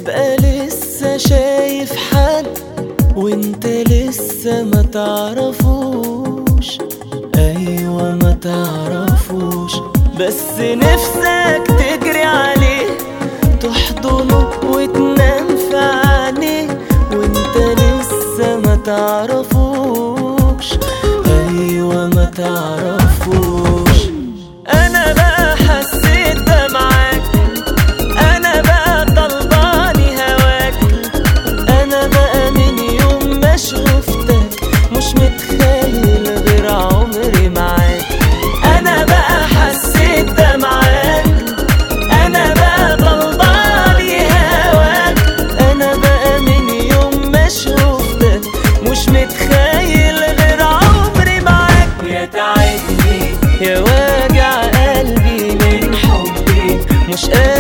تبقى لسه شايف حد وانت لسه ما تعرفوش ايوه ما تعرفوش بس نفسك تجري عليه تحضنه وتنام في عينيه وانت لسه ما تعرفوش ايوه ما تعرفوش انا بقى حسيت ده معاك انا بقى طلباني هواك انا بقى من يوم ما شفتك مش متخيل غير عمري معاك انا بقى حسيت ده معاك انا بقى طلباني هواك انا بقى من يوم ما شفتك مش متخيل غير عمري معاك يا تعبني يا واجع قلبي من حبي مش قادر